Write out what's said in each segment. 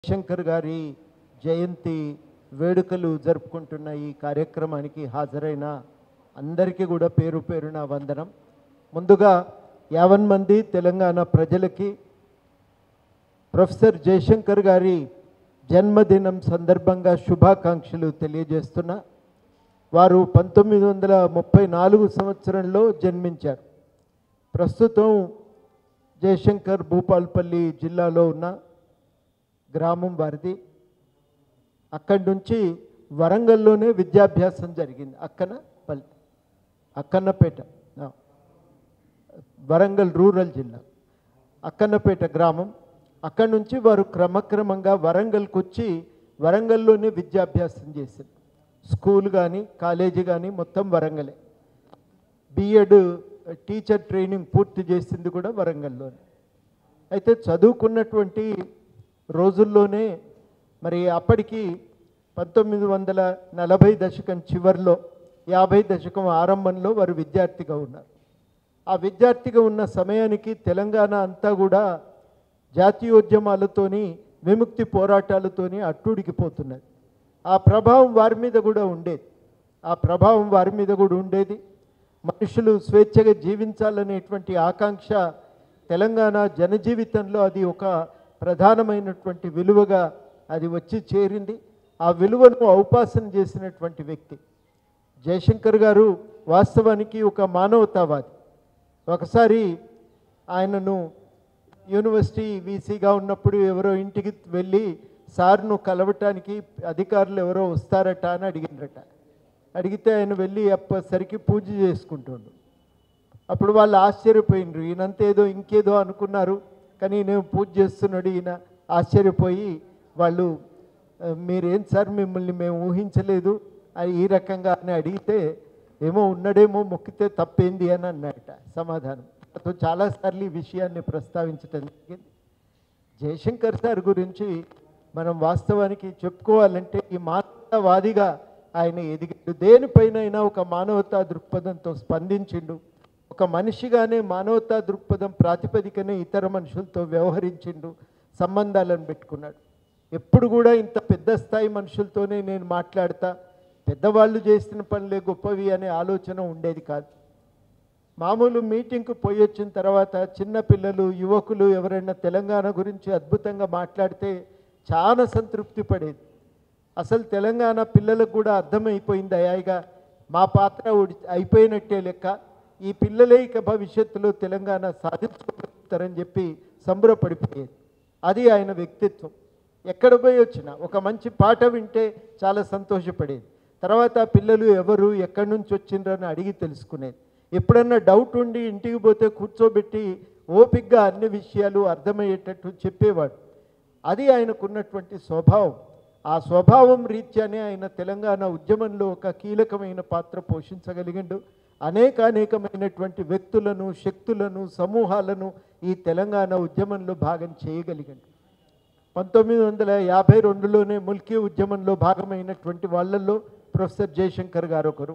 శంకర్ గారి జయంతి వేడుకలు జరుపుకుంటున్న ఈ కార్యక్రమానికి హాజరైన అందరికీ కూడా పేరు పేరున వందనం ముందుగా యావన్ మంది తెలంగాణ ప్రజలకి ప్రొఫెసర్ జయశంకర్ గారి జన్మదినం సందర్భంగా శుభాకాంక్షలు తెలియజేస్తున్నా వారు పంతొమ్మిది వందల ముప్పై నాలుగు సంవత్సరంలో జన్మించారు ప్రస్తుతం జయశంకర్ భూపాల్పల్లి జిల్లాలో ఉన్న గ్రామం వారిది అక్కడి నుంచి వరంగల్లోనే విద్యాభ్యాసం జరిగింది అక్కన పల్లి అక్కన్నపేట ఆ. వరంగల్ రూరల్ జిల్లా అక్కన్నపేట గ్రామం అక్కడి నుంచి వారు క్రమక్రమంగా వరంగల్కి వచ్చి వరంగల్లోనే విద్యాభ్యాసం చేశారు స్కూల్ కానీ కాలేజీ కానీ మొత్తం వరంగలే బిఎడ్ టీచర్ ట్రైనింగ్ పూర్తి చేసింది కూడా వరంగల్లోనే అయితే చదువుకున్నటువంటి రోజుల్లోనే మరి అప్పటికి పంతొమ్మిది వందల నలభై దశకం చివరిలో యాభై దశకం ఆరంభంలో వారు విద్యార్థిగా ఉన్నారు ఆ విద్యార్థిగా ఉన్న సమయానికి తెలంగాణ అంతా కూడా జాతీయోద్యమాలతోని విముక్తి పోరాటాలతోని అట్టుడికిపోతున్నది ఆ ప్రభావం వారి మీద కూడా ఉండేది ఆ ప్రభావం వారి మీద కూడా ఉండేది మనుషులు స్వేచ్ఛగా జీవించాలనేటువంటి ఆకాంక్ష తెలంగాణ జనజీవితంలో అది ఒక ప్రధానమైనటువంటి విలువగా అది వచ్చి చేరింది ఆ విలువను ఔపాసన చేసినటువంటి వ్యక్తి జయశంకర్ గారు వాస్తవానికి ఒక మానవతావాది ఒకసారి ఆయనను యూనివర్సిటీ వీసీగా ఉన్నప్పుడు ఎవరో ఇంటికి వెళ్ళి సార్ను కలవటానికి అధికారులు ఎవరో వస్తారట అని అడిగినరట అడిగితే ఆయన వెళ్ళి అప్పసరికి పూజ చేసుకుంటుండు అప్పుడు వాళ్ళు ఆశ్చర్యపోయినరు ఈయనంతేదో ఇంకేదో అనుకున్నారు కానీ నేను పూజ చేస్తున్నాడు ఈయన ఆశ్చర్యపోయి వాళ్ళు "ఆ, మీరేం సార్ మిమ్మల్ని మేము ఊహించలేదు అని ఈ రకంగా అని అడిగితే ఏమో ఉన్నడేమో మొక్కితే తప్పేంది అని అన్నట సమాధానం అతను చాలాసార్లు ఈ విషయాన్ని ప్రస్తావించడం జరిగింది జయశంకర్ సార్ గురించి మనం వాస్తవానికి చెప్పుకోవాలంటే ఈ మానవతావాదిగా ఆయన ఎదిగాడు దేనిపైనైనా ఒక మానవతా దృక్పథంతో స్పందించిండు ఒక మనిషిగానే మానవతా దృక్పథం ప్రాతిపదికనే ఇతర మనుషులతో వ్యవహరించిండు సంబంధాలను పెట్టుకున్నాడు ఎప్పుడు కూడా ఇంత పెద్ద స్థాయి మనుషులతోనే నేను మాట్లాడతా పెద్దవాళ్ళు చేసిన పనులే గొప్పవి అనే ఆలోచన ఉండేది కాదు మామూలు మీటింగ్కు పోయి వచ్చిన తర్వాత చిన్న పిల్లలు యువకులు ఎవరైనా తెలంగాణ గురించి అద్భుతంగా మాట్లాడితే చాలా సంతృప్తి పడేది అసలు తెలంగాణ పిల్లలకు కూడా అర్థమైపోయింది అయాయిగా మా పాత్ర ఉడి- అయిపోయినట్టే లెక్క ఈ పిల్లలే ఇక భవిష్యత్తులో తెలంగాణ సాధించుకుంటారని చెప్పి సంబరపడిపోయేది అది ఆయన వ్యక్తిత్వం ఎక్కడ పోయి వచ్చినా ఒక మంచి పాట వింటే చాలా సంతోషపడేది తర్వాత ఆ పిల్లలు ఎవరు ఎక్కడి నుంచి వచ్చిండ్రని అడిగి తెలుసుకునేది ఎప్పుడన్నా డౌట్ ఉండి ఇంటికి పోతే కూర్చోబెట్టి ఓపిగ్గా అన్ని విషయాలు అర్థమయ్యేటట్టు చెప్పేవాడు అది ఆయనకున్నటువంటి స్వభావం ఆ స్వభావం రీత్యానే ఆయన తెలంగాణ ఉద్యమంలో ఒక కీలకమైన పాత్ర పోషించగలిగిండు అనేక అనేకమైనటువంటి వ్యక్తులను శక్తులను సమూహాలను ఈ తెలంగాణ ఉద్యమంలో భాగం చేయగలిగిండు పంతొమ్మిది వందల యాభై రెండులోనే ముల్కీ ఉద్యమంలో భాగమైనటువంటి వాళ్ళల్లో ప్రొఫెసర్ జయశంకర్ గారు ఒకరు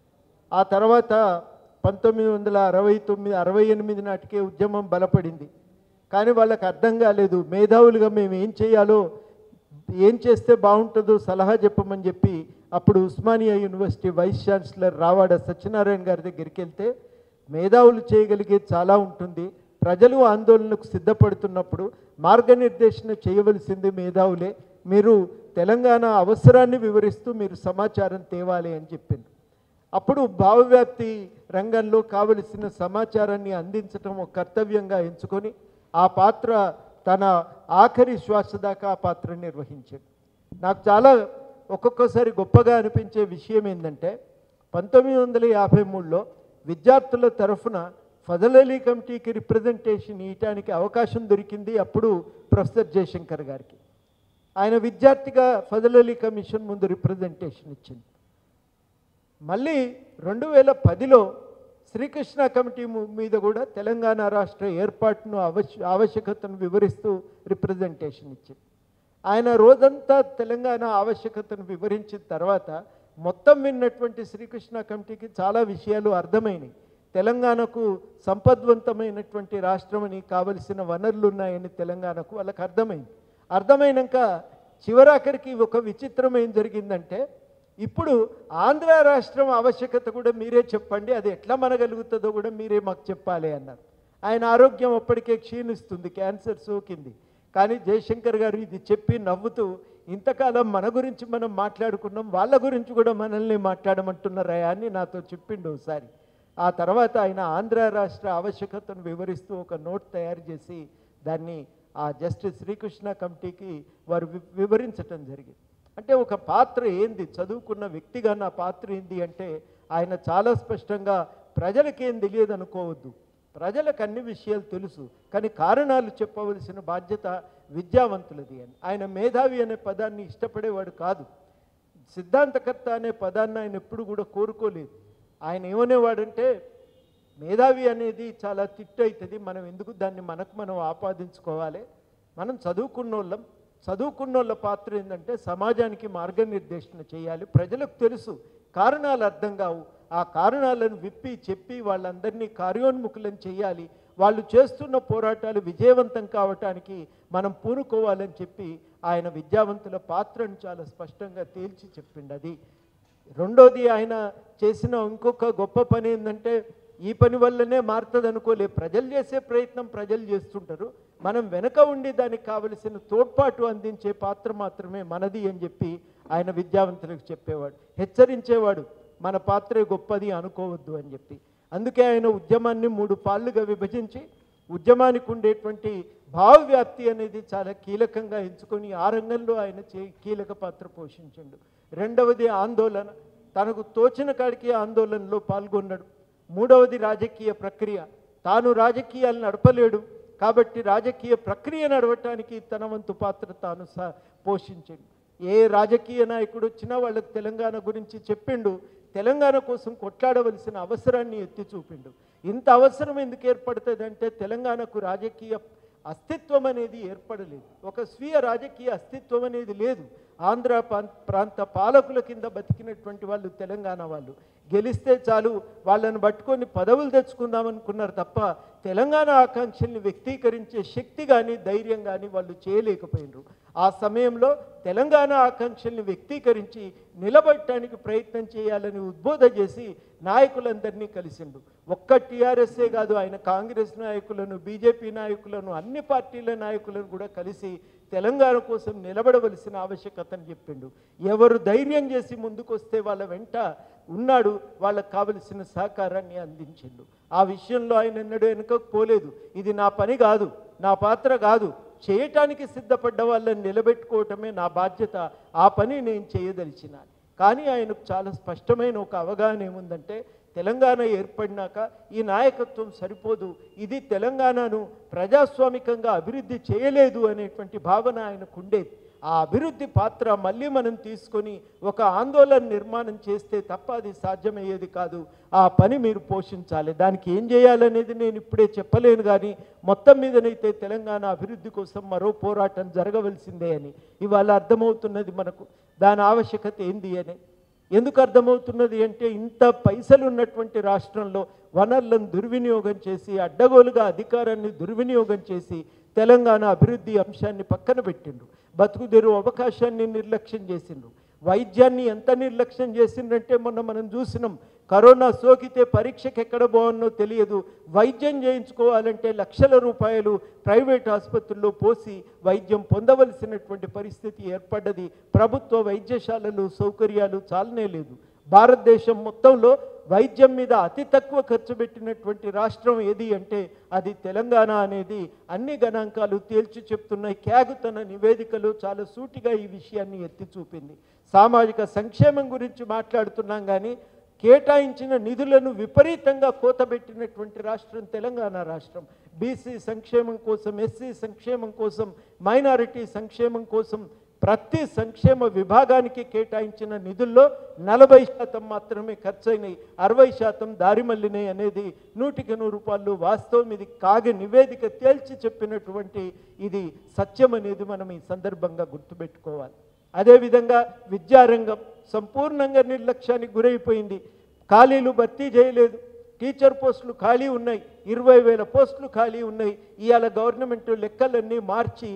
ఆ తర్వాత పంతొమ్మిది వందల అరవై తొమ్మిది అరవై ఎనిమిది నాటికే ఉద్యమం బలపడింది కానీ వాళ్ళకి అర్థం కాలేదు మేధావులుగా మేము ఏం చేయాలో ఏం చేస్తే బాగుంటుందో సలహా చెప్పమని చెప్పి అప్పుడు Osmania university vice chancellor Ravada Satyanarayana గారి దగ్గరికి వెళ్తే మేధావులు చేయగలిగేది చాలా ఉంటుంది ప్రజలు ఆందోళనకు సిద్ధపడుతున్నప్పుడు మార్గనిర్దేశన చేయవలసింది మేధావులే మీరు తెలంగాణ అవసరాన్ని వివరిస్తూ మీరు సమాచారం తేవాలి అని చెప్పింది అప్పుడు భావవ్యాప్తి రంగంలో కావలసిన సమాచారాన్ని అందించడం ఒక కర్తవ్యంగా ఎంచుకొని ఆ పాత్ర తన ఆఖరి శ్వాస దాకా ఆ పాత్ర నిర్వహించాడు నాకు చాలా ఒక్కొక్కసారి గొప్పగా అనిపించే విషయం ఏంటంటే పంతొమ్మిది వందల యాభై మూడులో విద్యార్థుల తరఫున ఫజల్ అలీ కమిటీకి రిప్రజెంటేషన్ ఇవ్వటానికి అవకాశం దొరికింది అప్పుడు ప్రొఫెసర్ జయశంకర్ గారికి ఆయన విద్యార్థిగా ఫజల్ అలీ కమిషన్ ముందు రిప్రజెంటేషన్ ఇచ్చింది మళ్ళీ రెండు వేల పదిలో శ్రీకృష్ణ కమిటీ ము- మీద కూడా తెలంగాణ రాష్ట్ర ఏర్పాటును అవశ్య ఆవశ్యకతను వివరిస్తూ రిప్రజెంటేషన్ ఇచ్చింది ఆయన రోజంతా తెలంగాణ ఆవశ్యకతను వివరించిన తర్వాత మొత్తం విన్నటువంటి శ్రీకృష్ణ కమిటీకి చాలా విషయాలు అర్థమైనాయి తెలంగాణకు సంపద్వంతమైనటువంటి రాష్ట్రమని కావలసిన వనరులు ఉన్నాయని తెలంగాణకు వాళ్ళకి అర్థమైంది అర్థమైనాక చివరాఖరికి ఒక విచిత్రం ఏం జరిగిందంటే ఇప్పుడు ఆంధ్ర రాష్ట్రం ఆవశ్యకత కూడా మీరే చెప్పండి అది ఎట్లా మనగలుగుతుందో కూడా మీరే మాకు చెప్పాలి అన్నారు ఆయన ఆరోగ్యం అప్పటికే క్షీణిస్తుంది క్యాన్సర్ సోకింది కానీ జయశంకర్ గారు ఇది చెప్పి నవ్వుతూ ఇంతకాలం మన గురించి మనం మాట్లాడుకున్నాం వాళ్ళ గురించి కూడా మనల్ని మాట్లాడమంటున్నారా అని నాతో చెప్పిండు ఒకసారి ఆ తర్వాత ఆయన ఆంధ్ర రాష్ట్ర ఆవశ్యకతను వివరిస్తూ ఒక నోట్ తయారు చేసి దాన్ని ఆ జస్టిస్ శ్రీకృష్ణ కమిటీకి వారు వి- వివరించటం జరిగింది అంటే ఒక పాత్ర ఏంది చదువుకున్న వ్యక్తిగా నా పాత్ర ఏంది అంటే ఆయన చాలా స్పష్టంగా ప్రజలకేం తెలియదు అనుకోవద్దు ప్రజలకు అన్ని విషయాలు తెలుసు కానీ కారణాలు చెప్పవలసిన బాధ్యత విద్యావంతులది అని ఆయన మేధావి అనే పదాన్ని ఇష్టపడేవాడు కాదు సిద్ధాంతకర్త అనే పదాన్ని ఆయన ఎప్పుడు కూడా కోరుకోలేదు ఆయన ఏమనేవాడంటే మేధావి అనేది చాలా తిట్టు అవుతుంది మనం ఎందుకు దాన్ని మనకు మనం ఆపాదించుకోవాలి మనం చదువుకున్నోళ్ళం చదువుకున్నోళ్ళ పాత్ర ఏంటంటే సమాజానికి మార్గనిర్దేశన చేయాలి ప్రజలకు తెలుసు కారణాలు అర్థం కావు ఆ కారణాలను విప్పి చెప్పి వాళ్ళందరినీ కార్యోన్ముఖులను చేయాలి వాళ్ళు చేస్తున్న పోరాటాలు విజయవంతం కావటానికి మనం పూనుకోవాలని చెప్పి ఆయన విద్యావంతుల పాత్రను చాలా స్పష్టంగా తేల్చి చెప్పిండు అది రెండోది ఆయన చేసిన ఇంకొక గొప్ప పని ఏంటంటే ఈ పని వల్లనే మారుతుంది అనుకోలే ప్రజలు చేసే ప్రయత్నం ప్రజలు చేస్తుంటారు మనం వెనక ఉండి దానికి కావలసిన తోడ్పాటు అందించే పాత్ర మాత్రమే మనది అని చెప్పి ఆయన విద్యావంతులకు చెప్పేవాడు హెచ్చరించేవాడు మన పాత్రే గొప్పది అనుకోవద్దు అని చెప్పి అందుకే ఆయన ఉద్యమాన్ని మూడు పాళ్ళుగా విభజించి ఉద్యమానికి ఉండేటువంటి భావవ్యాప్తి అనేది చాలా కీలకంగా ఎంచుకొని ఆ రంగంలో ఆయన చే కీలక పాత్ర పోషించిండు రెండవది ఆందోళన తనకు తోచిన కాడికి ఆందోళనలో పాల్గొన్నాడు మూడవది రాజకీయ ప్రక్రియ తాను రాజకీయాలు నడపలేడు కాబట్టి రాజకీయ ప్రక్రియ నడవటానికి తన వంతు పాత్ర తాను సా పోషించిండు ఏ రాజకీయ నాయకుడు వచ్చినా వాళ్ళకి తెలంగాణ గురించి చెప్పిండు తెలంగాణ కోసం కొట్లాడవలసిన అవసరాన్ని ఎత్తి చూపిండు ఇంత అవసరం ఎందుకు ఏర్పడుతుంది అంటే తెలంగాణకు రాజకీయ అస్తిత్వం అనేది ఏర్పడలేదు ఒక స్వీయ రాజకీయ అస్తిత్వం అనేది లేదు ఆంధ్ర ప్రాం- ప్రాంత పాలకుల కింద బతికినటువంటి వాళ్ళు తెలంగాణ వాళ్ళు గెలిస్తే చాలు వాళ్ళని పట్టుకొని పదవులు తెచ్చుకుందాం అనుకున్నారు తప్ప తెలంగాణ ఆకాంక్షల్ని వ్యక్తీకరించే శక్తి కానీ ధైర్యం కానీ వాళ్ళు చేయలేకపోయినరు ఆ సమయంలో తెలంగాణ ఆకాంక్షల్ని వ్యక్తీకరించి నిలబడటానికి ప్రయత్నం చేయాలని ఉద్బోధ చేసి నాయకులందరినీ కలిసిండు ఒక్క టీఆర్ఎస్ఏ కాదు ఆయన కాంగ్రెస్ నాయకులను బీజేపీ నాయకులను అన్ని పార్టీల నాయకులను కూడా కలిసి తెలంగాణ కోసం నిలబడవలసిన ఆవశ్యకతను చెప్పిండు ఎవరు ధైర్యం చేసి ముందుకొస్తే వాళ్ళ వెంట ఉన్నాడు వాళ్ళకు కావలసిన సహకారాన్ని అందించిండు ఆ విషయంలో ఆయన ఎన్నడూ వెనుకకు పోలేదు ఇది నా పని కాదు నా పాత్ర కాదు చేయటానికి సిద్ధపడ్డ వాళ్ళని నిలబెట్టుకోవటమే నా బాధ్యత ఆ పని నేను చేయదలిచిన కానీ ఆయనకు చాలా స్పష్టమైన ఒక అవగాహన ఏముందంటే తెలంగాణ ఏర్పడినాక ఈ నాయకత్వం సరిపోదు ఇది తెలంగాణను ప్రజాస్వామికంగా అభివృద్ధి చేయలేదు అనేటువంటి భావన ఆయనకు ఉండేది ఆ అభివృద్ధి పాత్ర మళ్ళీ మనం తీసుకొని ఒక ఆందోళన నిర్మాణం చేస్తే తప్ప అది సాధ్యమయ్యేది కాదు ఆ పని మీరు పోషించాలి దానికి ఏం చేయాలనేది నేను ఇప్పుడే చెప్పలేను కానీ మొత్తం మీదనైతే తెలంగాణ అభివృద్ధి కోసం మరో పోరాటం జరగవలసిందే అని ఇవాళ అర్థమవుతున్నది మనకు దాని ఆవశ్యకత ఏంది అని ఎందుకు అర్థమవుతున్నది అంటే ఇంత పైసలు ఉన్నటువంటి రాష్ట్రంలో వనరులను దుర్వినియోగం చేసి అడ్డగోలుగా అధికారాన్ని దుర్వినియోగం చేసి తెలంగాణ అభివృద్ధి అంశాన్ని పక్కన పెట్టిండ్రు బతుకుదెరు అవకాశాన్ని నిర్లక్ష్యం చేసిండ్రు వైద్యాన్ని ఎంత నిర్లక్ష్యం చేసిండ్రంటే మొన్న మనం చూసినాం కరోనా సోకితే పరీక్షకి ఎక్కడ బాగున్నో తెలియదు వైద్యం చేయించుకోవాలంటే లక్షల రూపాయలు ప్రైవేట్ ఆసుపత్రుల్లో పోసి వైద్యం పొందవలసినటువంటి పరిస్థితి ఏర్పడ్డది ప్రభుత్వ వైద్యశాలలు సౌకర్యాలు చాలనే లేదు భారతదేశం మొత్తంలో వైద్యం మీద అతి తక్కువ ఖర్చు పెట్టినటువంటి రాష్ట్రం ఏది అంటే అది తెలంగాణ అనేది అన్ని గణాంకాలు తేల్చి చెప్తున్నాయి క్యాగు తన నివేదికలో చాలా సూటిగా ఈ విషయాన్ని ఎత్తి చూపింది సామాజిక సంక్షేమం గురించి మాట్లాడుతున్నాం కానీ కేటాయించిన నిధులను విపరీతంగా కోతబెట్టినటువంటి రాష్ట్రం తెలంగాణ రాష్ట్రం బీసీ సంక్షేమం కోసం ఎస్సీ సంక్షేమం కోసం మైనారిటీ సంక్షేమం కోసం ప్రతి సంక్షేమ విభాగానికి కేటాయించిన నిధుల్లో నలభై శాతం మాత్రమే ఖర్చయినాయి అరవై శాతం దారి మళ్ళినాయి అనేది నూటికి నూరు రూపాయలు వాస్తవం ఇది కాగి నివేదిక తేల్చి చెప్పినటువంటి ఇది సత్యం అనేది మనం ఈ సందర్భంగా గుర్తుపెట్టుకోవాలి అదేవిధంగా విద్యారంగం సంపూర్ణంగా నిర్లక్ష్యానికి గురైపోయింది ఖాళీలు భర్తీ చేయలేదు టీచర్ పోస్టులు ఖాళీ ఉన్నాయి ఇరవై వేల పోస్టులు ఖాళీ ఉన్నాయి ఇవాళ గవర్నమెంట్ లెక్కలన్నీ మార్చి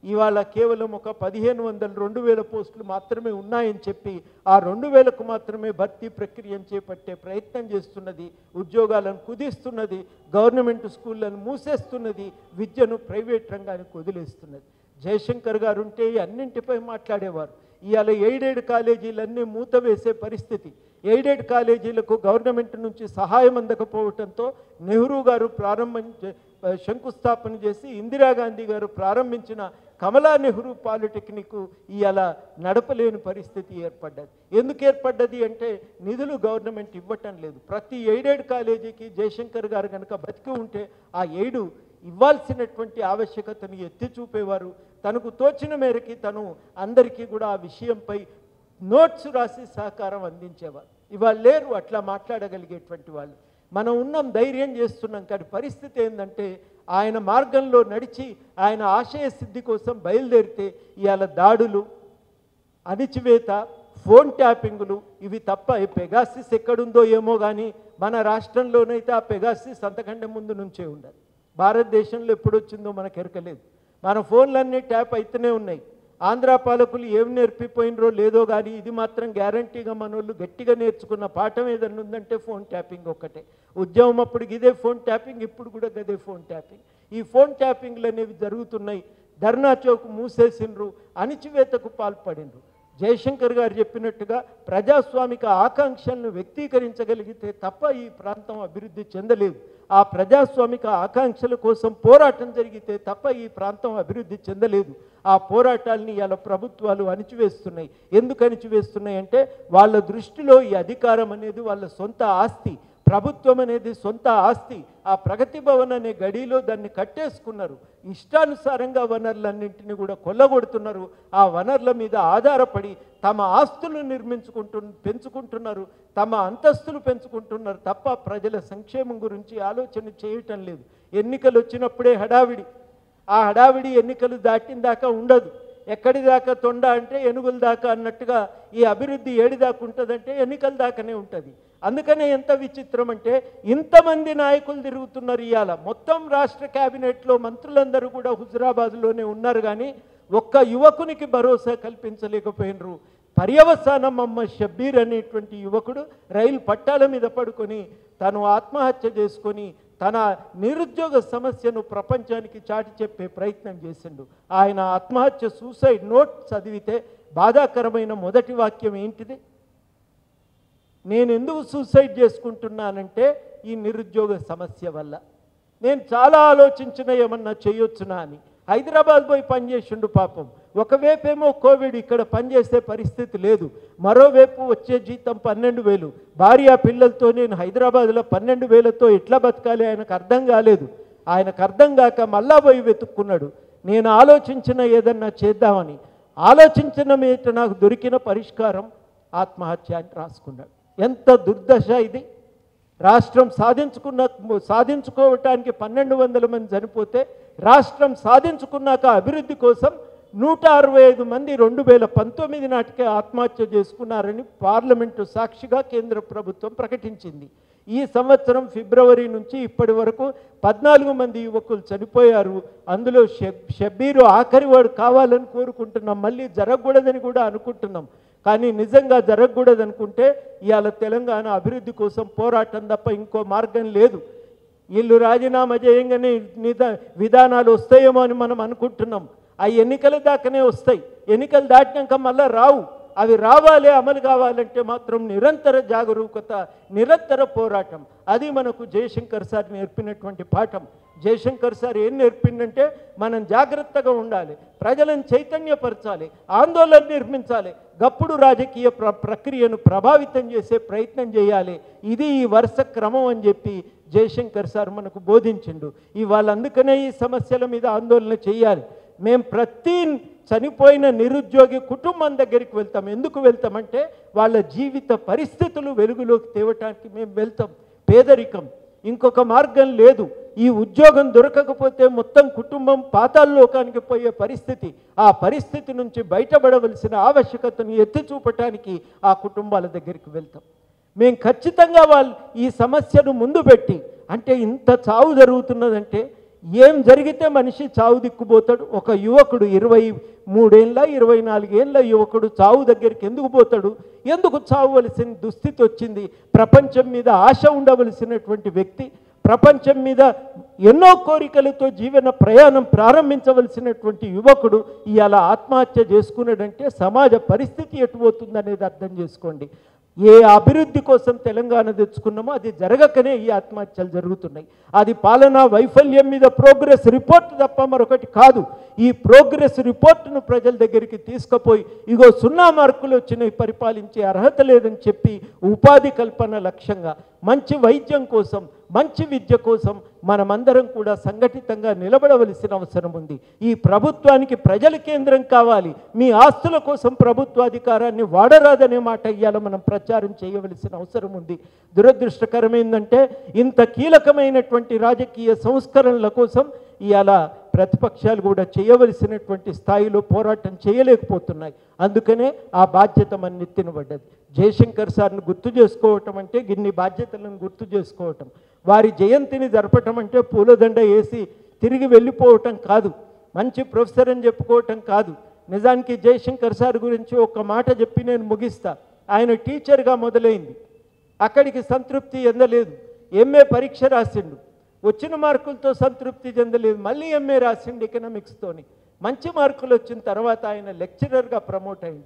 ఇవాళ కేవలం ఒక పదిహేను వందల రెండు వేల పోస్టులు మాత్రమే ఉన్నాయని చెప్పి ఆ రెండు వేలకు మాత్రమే భర్తీ ప్రక్రియను చేపట్టే ప్రయత్నం చేస్తున్నది ఉద్యోగాలను కుదిస్తున్నది గవర్నమెంట్ స్కూళ్ళను మూసేస్తున్నది విద్యను ప్రైవేట్ రంగానికి వదిలేస్తున్నది జయశంకర్ గారు ఉంటే ఈ అన్నింటిపై మాట్లాడేవారు ఇవాళ ఎయిడెడ్ కాలేజీలన్నీ మూత వేసే పరిస్థితి ఎయిడెడ్ కాలేజీలకు గవర్నమెంట్ నుంచి సహాయం అందకపోవడంతో నెహ్రూ గారు ప్రారంభం చే- శంకుస్థాపన చేసి ఇందిరాగాంధీ గారు ప్రారంభించిన కమలా నెహ్రూ పాలిటెక్నిక్ ఇవాళ నడపలేని పరిస్థితి ఏర్పడ్డది ఎందుకు ఏర్పడ్డది అంటే నిధులు గవర్నమెంట్ ఇవ్వటం లేదు ప్రతి ఎయిడెడ్ కాలేజీకి జయశంకర్ గారు కనుక బతికి ఉంటే ఆ ఎయిడు ఇవ్వాల్సినటువంటి ఆవశ్యకతను ఎత్తి చూపేవారు తనకు తోచిన మేరకి తను అందరికీ కూడా ఆ విషయంపై నోట్స్ రాసి సహకారం అందించేవారు ఇవాళ లేరు అట్లా మాట్లాడగలిగేటువంటి వాళ్ళు మనం ఉన్నాం ధైర్యం చేస్తున్నాం కానీ పరిస్థితి ఏంటంటే ఆయన మార్గంలో నడిచి ఆయన ఆశయ సిద్ధి కోసం బయలుదేరితే ఇవాళ దాడులు అణిచివేత ఫోన్ ట్యాపింగులు ఇవి తప్ప ఈ పెగాసిస్ ఎక్కడుందో ఏమో కానీ మన రాష్ట్రంలోనైతే ఆ పెగాసిస్ అంతకంటే ముందు నుంచే ఉండాలి భారతదేశంలో ఎప్పుడు వచ్చిందో మనకు ఎరకలేదు మన ఫోన్లన్నీ ట్యాప్ అయితేనే ఉన్నాయి ఆంధ్ర పాలకులు ఏం నేర్పిపోయినరో లేదో కానీ ఇది మాత్రం గ్యారంటీగా మనోళ్ళు గట్టిగా నేర్చుకున్న పాఠం ఏదన్నా ఉందంటే ఫోన్ ట్యాపింగ్ ఒక్కటే ఉద్యమం అప్పుడు ఇదే ఫోన్ ట్యాపింగ్ ఇప్పుడు కూడా గదే ఫోన్ ట్యాపింగ్ ఈ ఫోన్ ట్యాపింగ్లు అనేవి జరుగుతున్నాయి ధర్నా చౌక్ మూసేసిండ్రు అణిచివేతకు పాల్పడిండ్రు జయశంకర్ గారు చెప్పినట్టుగా ప్రజాస్వామిక ఆకాంక్షలను వ్యక్తీకరించగలిగితే తప్ప ఈ ప్రాంతం అభివృద్ధి చెందలేదు ఆ ప్రజాస్వామిక ఆకాంక్షల కోసం పోరాటం జరిగితే తప్ప ఈ ప్రాంతం అభివృద్ధి చెందలేదు ఆ పోరాటాల్ని ఇలా ప్రభుత్వాలు అణిచివేస్తున్నాయి ఎందుకు అణిచివేస్తున్నాయి అంటే వాళ్ళ దృష్టిలో ఈ అధికారం అనేది వాళ్ళ సొంత ఆస్తి ప్రభుత్వం అనేది సొంత ఆస్తి ఆ ప్రగతి భవన్ అనే గడిలో దాన్ని కట్టేసుకున్నారు ఇష్టానుసారంగా వనరులన్నింటినీ కూడా కొల్లగొడుతున్నారు ఆ వనరుల మీద ఆధారపడి తమ ఆస్తులు నిర్మించుకుంటు పెంచుకుంటున్నారు తమ అంతస్తులు పెంచుకుంటున్నారు తప్ప ప్రజల సంక్షేమం గురించి ఆలోచన చేయటం లేదు ఎన్నికలు వచ్చినప్పుడే హడావిడి ఆ హడావిడి ఎన్నికలు దాటిన దాకా ఉండదు ఎక్కడి దాకా తొండ అంటే ఎనుగుల దాకా అన్నట్టుగా ఈ అభివృద్ధి ఏడి దాకా ఉంటుందంటే ఎన్నికల దాకానే ఉంటుంది అందుకనే ఎంత విచిత్రం అంటే ఇంతమంది నాయకులు తిరుగుతున్నారు ఇవాళ మొత్తం రాష్ట్ర కేబినెట్లో మంత్రులందరూ కూడా హుజురాబాద్లోనే ఉన్నారు కానీ ఒక్క యువకునికి భరోసా కల్పించలేకపోయినరు పర్యవసానం అమ్మ షబ్బీర్ అనేటువంటి యువకుడు రైలు పట్టాల మీద పడుకొని తను ఆత్మహత్య చేసుకొని తన నిరుద్యోగ సమస్యను ప్రపంచానికి చాటి చెప్పే ప్రయత్నం చేసిండు ఆయన ఆత్మహత్య సూసైడ్ నోట్ చదివితే బాధాకరమైన మొదటి వాక్యం ఏంటిది నేను ఎందుకు సూసైడ్ చేసుకుంటున్నానంటే ఈ నిరుద్యోగ సమస్య వల్ల నేను చాలా ఆలోచించిన ఏమన్నా చేయొచ్చునా అని హైదరాబాద్ పోయి పనిచేసిండు పాపం ఒకవైపేమో కోవిడ్ ఇక్కడ పనిచేసే పరిస్థితి లేదు మరోవైపు వచ్చే జీతం పన్నెండు వేలు భార్య పిల్లలతో నేను హైదరాబాద్లో పన్నెండు వేలతో ఎట్లా బతకాలి ఆయనకు అర్థం కాలేదు ఆయనకు అర్థం కాక మళ్ళా పోయి వెతుక్కున్నాడు నేను ఆలోచించిన ఏదన్నా చేద్దామని ఆలోచించిన మీద నాకు దొరికిన పరిష్కారం ఆత్మహత్య అని రాసుకున్నాడు ఎంత దుర్దశ ఇది రాష్ట్రం సాధించుకున్న సాధించుకోవటానికి పన్నెండు వందల మంది చనిపోతే రాష్ట్రం సాధించుకున్నాక అభివృద్ధి కోసం నూట అరవై ఐదు మంది రెండు వేల పంతొమ్మిది నాటికే ఆత్మహత్య చేసుకున్నారని పార్లమెంటు సాక్షిగా కేంద్ర ప్రభుత్వం ప్రకటించింది ఈ సంవత్సరం ఫిబ్రవరి నుంచి ఇప్పటి వరకు పద్నాలుగు మంది యువకులు చనిపోయారు అందులో షబ్ షబ్బీరు ఆఖరివాడు కావాలని కోరుకుంటున్నాం మళ్ళీ జరగకూడదని కూడా అనుకుంటున్నాం కానీ నిజంగా జరగకూడదు అనుకుంటే ఇవాళ తెలంగాణ అభివృద్ధి కోసం పోరాటం తప్ప ఇంకో మార్గం లేదు వీళ్ళు రాజీనామా చేయంగానే నిద విధానాలు వస్తాయేమో అని మనం అనుకుంటున్నాం ఆ ఎన్నికల దాకానే వస్తాయి ఎన్నికలు దాటినాక మళ్ళీ రావు అవి రావాలి అమలు కావాలంటే మాత్రం నిరంతర జాగరూకత నిరంతర పోరాటం అది మనకు జయశంకర్ సార్ నేర్పినటువంటి పాఠం జయశంకర్ సార్ ఏం నేర్పిందంటే మనం జాగ్రత్తగా ఉండాలి ప్రజలను చైతన్యపరచాలి ఆందోళన నిర్మించాలి గప్పుడు రాజకీయ ప్ర ప్రక్రియను ప్రభావితం చేసే ప్రయత్నం చేయాలి ఇది ఈ వరుస క్రమం అని చెప్పి జయశంకర్ సార్ మనకు బోధించిండు ఇవాళ అందుకనే ఈ సమస్యల మీద ఆందోళన చేయాలి మేము ప్రతి చనిపోయిన నిరుద్యోగి కుటుంబం దగ్గరికి వెళ్తాం ఎందుకు వెళ్తామంటే వాళ్ళ జీవిత పరిస్థితులు వెలుగులోకి తేవటానికి మేము వెళ్తాం పేదరికం ఇంకొక మార్గం లేదు ఈ ఉద్యోగం దొరకకపోతే మొత్తం కుటుంబం పాతాల్లోకానికి పోయే పరిస్థితి ఆ పరిస్థితి నుంచి బయటపడవలసిన ఆవశ్యకతను ఎత్తి చూపటానికి ఆ కుటుంబాల దగ్గరికి వెళ్తాం మేము ఖచ్చితంగా వాళ్ళు ఈ సమస్యను ముందు పెట్టి అంటే ఇంత చావు జరుగుతున్నదంటే ఏం జరిగితే మనిషి చావు దిక్కుపోతాడు ఒక యువకుడు ఇరవై మూడేళ్ళ ఇరవై నాలుగేళ్ళ యువకుడు చావు దగ్గరికి ఎందుకు పోతాడు ఎందుకు చావవలసిన దుస్థితి వచ్చింది ప్రపంచం మీద ఆశ ఉండవలసినటువంటి వ్యక్తి ప్రపంచం మీద ఎన్నో కోరికలతో జీవన ప్రయాణం ప్రారంభించవలసినటువంటి యువకుడు ఇవాళ ఆత్మహత్య చేసుకున్నాడంటే సమాజ పరిస్థితి ఎటుపోతుంది అనేది అర్థం చేసుకోండి ఏ అభివృద్ధి కోసం తెలంగాణ తెచ్చుకున్నామో అది జరగకనే ఈ ఆత్మహత్యలు జరుగుతున్నాయి అది పాలనా వైఫల్యం మీద ప్రోగ్రెస్ రిపోర్ట్ తప్ప మరొకటి కాదు ఈ ప్రోగ్రెస్ రిపోర్ట్ను ప్రజల దగ్గరికి తీసుకుపోయి ఇగో సున్నా మార్కులు వచ్చినాయి పరిపాలించే అర్హత లేదని చెప్పి ఉపాధి కల్పన లక్ష్యంగా మంచి వైద్యం కోసం మంచి విద్య కోసం మనమందరం కూడా సంఘటితంగా నిలబడవలసిన అవసరం ఉంది ఈ ప్రభుత్వానికి ప్రజల కేంద్రం కావాలి మీ ఆస్తుల కోసం ప్రభుత్వ అధికారాన్ని వాడరాదనే మాట ఇయ్యాల మనం ప్రచారం చేయవలసిన అవసరం ఉంది దురదృష్టకరం ఏంటంటే ఇంత కీలకమైనటువంటి రాజకీయ సంస్కరణల కోసం ఇవాళ ప్రతిపక్షాలు కూడా చేయవలసినటువంటి స్థాయిలో పోరాటం చేయలేకపోతున్నాయి అందుకనే ఆ బాధ్యత మన నెత్తిన పడ్డది జయశంకర్ సార్ని గుర్తు చేసుకోవటం అంటే గిన్ని బాధ్యతలను గుర్తు చేసుకోవటం వారి జయంతిని జరపటం అంటే పూలదండ వేసి తిరిగి వెళ్ళిపోవటం కాదు మంచి ప్రొఫెసర్ అని చెప్పుకోవటం కాదు నిజానికి జయశంకర్ సార్ గురించి ఒక మాట చెప్పి నేను ముగిస్తా ఆయన టీచర్గా మొదలైంది అక్కడికి సంతృప్తి చెందలేదు ఎంఏ పరీక్ష రాసిండు వచ్చిన మార్కులతో సంతృప్తి చెందలేదు మళ్ళీ ఎంఏ రాసిండు ఎకనామిక్స్తోని మంచి మార్కులు వచ్చిన తర్వాత ఆయన లెక్చరర్గా ప్రమోట్ అయిండు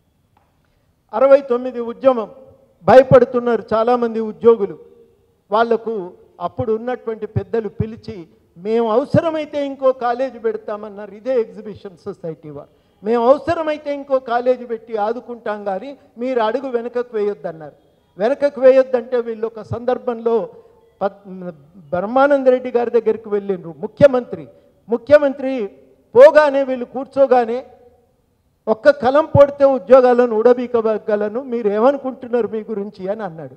అరవై తొమ్మిది ఉద్యమం భయపడుతున్నారు చాలామంది ఉద్యోగులు వాళ్లకు అప్పుడు ఉన్నటువంటి పెద్దలు పిలిచి మేము అవసరమైతే ఇంకో కాలేజీ పెడతామన్నారు ఇదే ఎగ్జిబిషన్ సొసైటీ వారు మేము అవసరమైతే ఇంకో కాలేజీ పెట్టి ఆదుకుంటాం కానీ మీరు అడుగు వెనకకు వేయొద్దన్నారు వెనకకు వేయొద్దంటే వీళ్ళు ఒక సందర్భంలో పద్ బ్రహ్మానంద రెడ్డి గారి దగ్గరికి వెళ్ళిండ్రు ముఖ్యమంత్రి ముఖ్యమంత్రి పోగానే వీళ్ళు కూర్చోగానే ఒక్క కలం పొడితే ఉద్యోగాలను ఉడబీకగలను మీరు ఏమనుకుంటున్నారు మీ గురించి అని అన్నాడు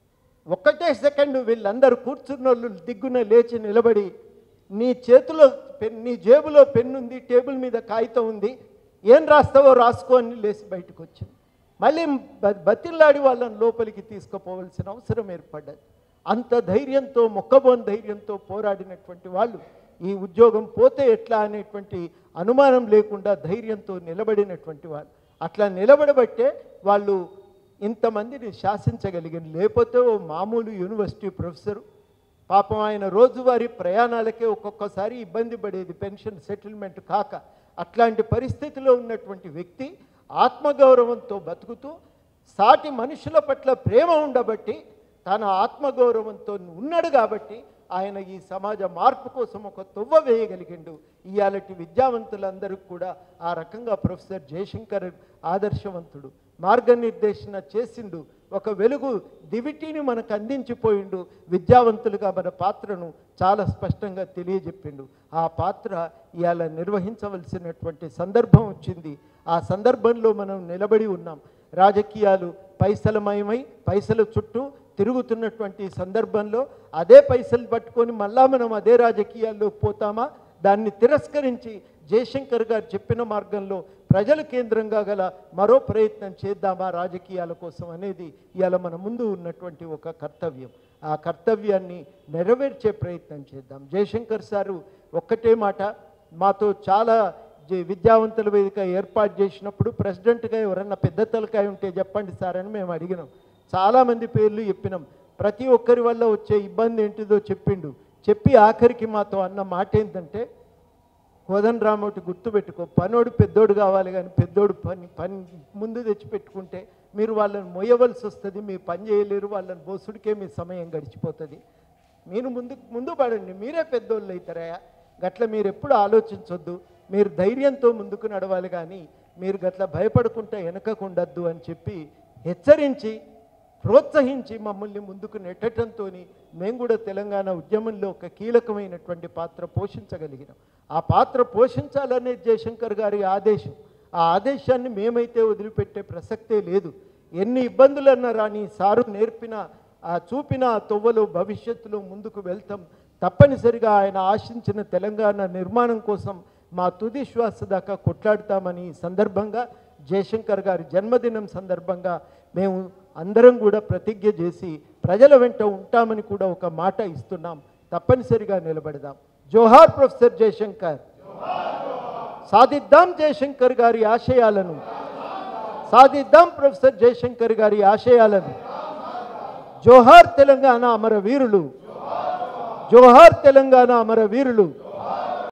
ఒక్కటే సెకండ్ వీళ్ళందరూ కూర్చున్న వాళ్ళు దిగ్గున లేచి నిలబడి నీ చేతిలో పెన్ నీ జేబులో పెన్ను ఉంది టేబుల్ మీద కాగితం ఉంది ఏం రాస్తావో రాసుకో అని లేచి బయటకు వచ్చింది మళ్ళీ బ- బతిల్లాడి వాళ్ళని లోపలికి తీసుకుపోవలసిన అవసరం ఏర్పడ్డది అంత ధైర్యంతో మొక్కబోని ధైర్యంతో పోరాడినటువంటి వాళ్ళు ఈ ఉద్యోగం పోతే ఎట్లా అనేటువంటి అనుమానం లేకుండా ధైర్యంతో నిలబడినటువంటి వాళ్ళు అట్లా నిలబడబట్టే వాళ్ళు ఇంతమందిని శాసించగలిగింది లేకపోతే ఓ మామూలు యూనివర్సిటీ ప్రొఫెసరు పాపం ఆయన రోజువారీ ప్రయాణాలకే ఒక్కొక్కసారి ఇబ్బంది పడేది పెన్షన్ సెటిల్మెంట్ కాక అట్లాంటి పరిస్థితిలో ఉన్నటువంటి వ్యక్తి ఆత్మగౌరవంతో బతుకుతూ సాటి మనుషుల పట్ల ప్రేమ ఉండబట్టి తన ఆత్మగౌరవంతో ఉన్నాడు కాబట్టి ఆయన ఈ సమాజ మార్పు కోసం ఒక తువ్వ వేయగలిగిండు ఇవాళటి విద్యావంతులందరికీ కూడా ఆ రకంగా ప్రొఫెసర్ జయశంకర్ ఆదర్శవంతుడు మార్గనిర్దేశన చేసిండు ఒక వెలుగు దివిటీని మనకు అందించిపోయిండు విద్యావంతులుగా మన పాత్రను చాలా స్పష్టంగా తెలియజెప్పిండు ఆ పాత్ర ఇవాళ నిర్వహించవలసినటువంటి సందర్భం వచ్చింది ఆ సందర్భంలో మనం నిలబడి ఉన్నాం రాజకీయాలు పైసలమయమై పైసల చుట్టూ తిరుగుతున్నటువంటి సందర్భంలో అదే పైసలు పట్టుకొని మళ్ళా మనం అదే రాజకీయాల్లో పోతామా దాన్ని తిరస్కరించి జయశంకర్ గారు చెప్పిన మార్గంలో ప్రజల కేంద్రంగా గల మరో ప్రయత్నం చేద్దామా రాజకీయాల కోసం అనేది ఇవాళ మన ముందు ఉన్నటువంటి ఒక కర్తవ్యం ఆ కర్తవ్యాన్ని నెరవేర్చే ప్రయత్నం చేద్దాం జయశంకర్ సారు ఒక్కటే మాట మాతో చాలా జే- విద్యావంతుల వేదిక ఏర్పాటు చేసినప్పుడు ప్రెసిడెంట్గా ఎవరన్నా పెద్ద తలకాయ ఉంటే చెప్పండి సార్ అని మేము అడిగినాం చాలామంది పేర్లు చెప్పినాం ప్రతి ఒక్కరి వల్ల వచ్చే ఇబ్బంది ఏంటిదో చెప్పిండు చెప్పి ఆఖరికి మాతో అన్న మాట ఏంటంటే కోదన్ రామోటి గుర్తుపెట్టుకో పనోడు పెద్దోడు కావాలి కానీ పెద్దోడు పని పని ముందు తెచ్చిపెట్టుకుంటే మీరు వాళ్ళని మొయ్యవలసి వస్తుంది మీ పని చేయలేరు వాళ్ళని బోసుడికే మీ సమయం గడిచిపోతుంది మీరు ముందు ముందు పడండి మీరే పెద్దోళ్ళు అవుతారా గట్ల మీరు ఎప్పుడు ఆలోచించొద్దు మీరు ధైర్యంతో ముందుకు నడవాలి కానీ మీరు గట్ల భయపడకుండా వెనకకుండద్దు అని చెప్పి హెచ్చరించి ప్రోత్సహించి మమ్మల్ని ముందుకు నెట్టడంతో మేము కూడా తెలంగాణ ఉద్యమంలో ఒక కీలకమైనటువంటి పాత్ర పోషించగలిగినాం ఆ పాత్ర పోషించాలనే జయశంకర్ గారి ఆదేశం ఆ ఆదేశాన్ని మేమైతే వదిలిపెట్టే ప్రసక్తే లేదు ఎన్ని ఇబ్బందులన్నా రాని సారు నేర్పిన ఆ చూపిన ఆ తొవ్వలో భవిష్యత్తులో ముందుకు వెళ్తాం తప్పనిసరిగా ఆయన ఆశించిన తెలంగాణ నిర్మాణం కోసం మా తుది శ్వాస దాకా కొట్లాడతామని ఈ సందర్భంగా జయశంకర్ గారి జన్మదినం సందర్భంగా మేము అందరం కూడా ప్రతిజ్ఞ చేసి ప్రజల వెంట ఉంటామని కూడా ఒక మాట ఇస్తున్నాం తప్పనిసరిగా నిలబడదాం జోహార్ ప్రొఫెసర్ జయశంకర్ సాధిద్దాం జయశంకర్ గారి ఆశయాలను సాధిద్దాం ప్రొఫెసర్ జయశంకర్ గారి ఆశయాలను జోహార్ తెలంగాణ అమర వీరులు జోహార్ తెలంగాణ అమర వీరులు